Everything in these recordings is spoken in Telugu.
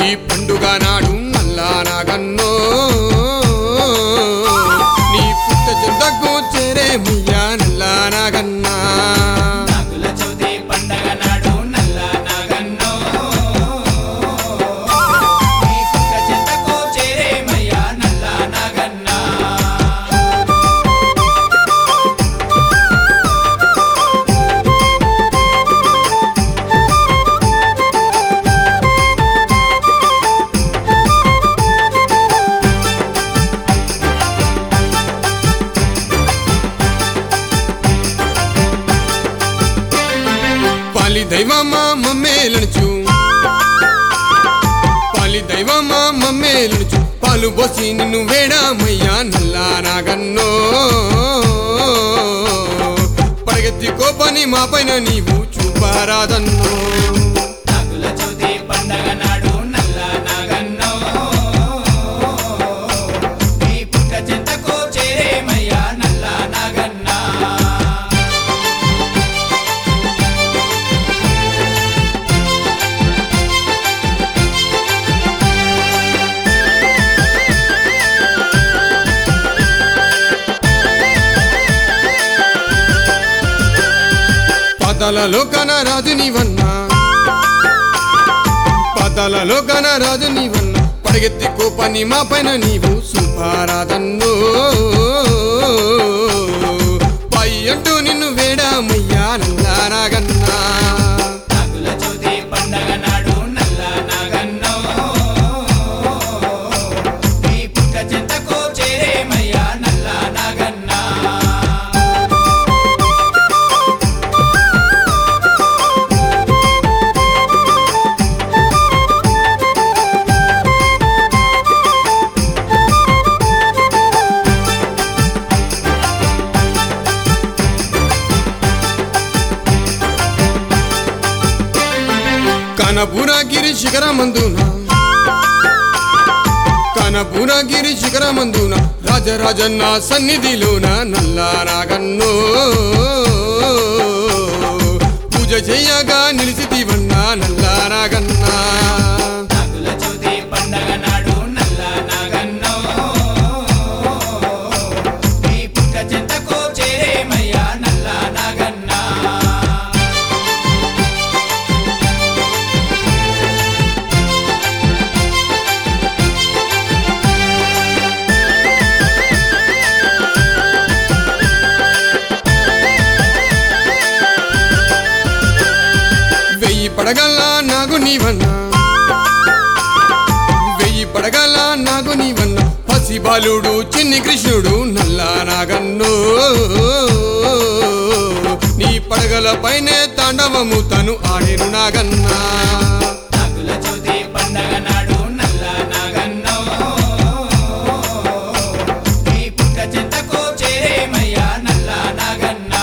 చవితి పండుగ నాడు నల్లా నాగన్నో నీ పుట్ట చెంతకు చేరేమయ్యా నల్లా నాగన్నా నాగుల చవితి పండగ నాడు నల్ల నాగన్నో నీ పుట్ట చెంతకు చేరేమయ్యా నల్ల నాగన్నా పాలి దైవమా మమ్మేలనుచు పాలి దైవమా మమ్మేలనుచు పాలు పోసి నిన్ను వేడామయ్యా నల్లా నాగన్నో పడగెత్తి కోపని మా పైన నీవు చూపారాదన్నో నాగుల చవితి పండగ నాడు నల్ల నాగన్నో నీ పుట్ట చెంతకు చేరేమయ్యా నల్ల నాగన్నా పదలలో కన రాజు నీవన్నా పదలలో కన రాజు నీవన్నా పడగెత్తి కోపాన్ని మా పైన నీవు సుపారాదన్నో పై అంటూ నిన్ను వేడామయ్యా నల్లా నాగన్నా నాగుల చవితి పండగ నాడు నల్ల నాగన్నో నీ పుట్ట చెంతకు చేరేమయ్యా నల్ల నాగన్నా కనపురగిరి శిఖరమందున కనపురగిరి శిఖరమందున రాజరాజన్న సన్నిధిలోన నల్లా నాగన్నో పూజ చేయగా నిలిచితివన్నా నల్లా నాగన్నా నాగుల చవితి పండగ నాడు నల్ల నాగన్నో నీ పుట్ట చెంతకు చేరేమయ్యా నల్ల నాగన్నా వెయ్యి పడగల నాగు నీవన్నా వెయ్యి పడగల నాగు నీవన్నా పసి బాలుడు చిన్ని కృష్ణుడు నల్లా నాగన్నో నీ పడగల పైనే తాండవము తను ఆడెను నాగన్నా నాగుల చవితి పండగ నాడు నల్ల నాగన్నో నీ పుట్ట చెంతకు చేరేమయ్యా నల్ల నాగన్నా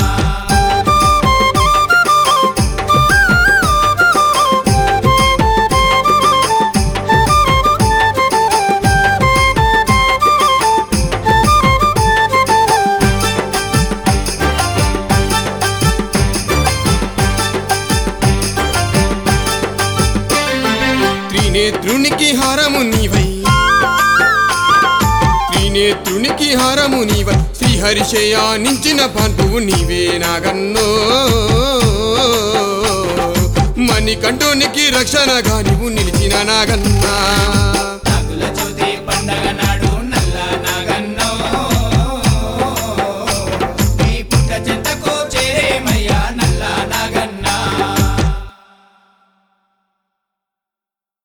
త్రినేత్రునికి హారము నీవై త్రినేత్రునికి హారము నీవై శ్రీహరిశయానించిన పాండువు నీవే నాగన్నో మణికంఠునికి రక్షణగా నీవు నిలిచిన నాగన్నా నాగుల చవితి పండగ నాడు